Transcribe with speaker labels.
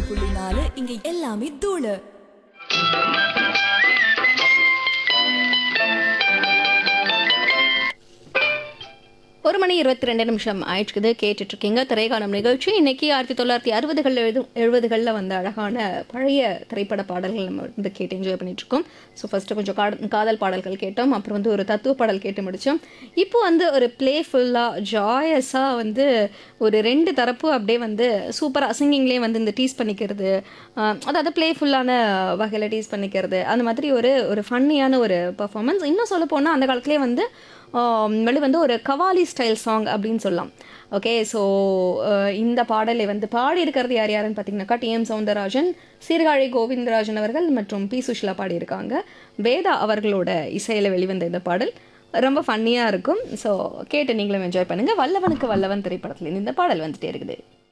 Speaker 1: புள்ளி நாலு இங்க எல்லாமே தூளு
Speaker 2: ஒரு மணி இருபத்தி ரெண்டு நிமிஷம் ஆயிடுச்சுக்குது கேட்டுட்டு இருக்கீங்க திரைக்காலம் நிகழ்ச்சி இன்னைக்கு ஆயிரத்தி தொள்ளாயிரத்தி அறுபதுகள் எழுது எழுபதுகளில் வந்த அழகான பழைய திரைப்பட பாடல்கள் நம்ம வந்து கேட்டு என்ஜாய் பண்ணிட்டு இருக்கோம் ஸோ ஃபஸ்ட்டு கொஞ்சம் காட காதல் பாடல்கள் கேட்டோம் அப்புறம் வந்து ஒரு தத்துவ பாடல் கேட்டு முடித்தோம் இப்போ வந்து ஒரு பிளேஃபுல்லாக ஜாயஸாக வந்து ஒரு ரெண்டு தரப்பு அப்படியே வந்து சூப்பராக சிங்கிங்லேயே வந்து இந்த டீஸ் பண்ணிக்கிறது ஆஹ் அதாவது பிளேஃபுல்லான வகையில் டீஸ் பண்ணிக்கிறது அந்த மாதிரி ஒரு ஒரு ஃபன்னியான ஒரு பர்ஃபார்மன்ஸ் இன்னும் சொல்ல போனால் அந்த காலத்துலேயே வந்து வெளி வந்து ஒரு கவாலி ஸ்டைல் சாங் அப்படின்னு சொல்லலாம் ஓகே ஸோ இந்த பாடலை வந்து பாடியிருக்கிறது யார் யாருன்னு பார்த்தீங்கன்னாக்கா டிஎம் சவுந்தரராஜன் சீர்காழி கோவிந்தராஜன் அவர்கள் மற்றும் பி சுஷிலா பாடியிருக்காங்க வேதா அவர்களோட இசையில் வெளிவந்த இந்த பாடல் ரொம்ப ஃபன்னியாக இருக்கும் ஸோ கேட்டு நீங்களும் என்ஜாய் பண்ணுங்கள் வல்லவனுக்கு வல்லவன் திரைப்படத்தில் இந்த பாடல் வந்துட்டே இருக்குது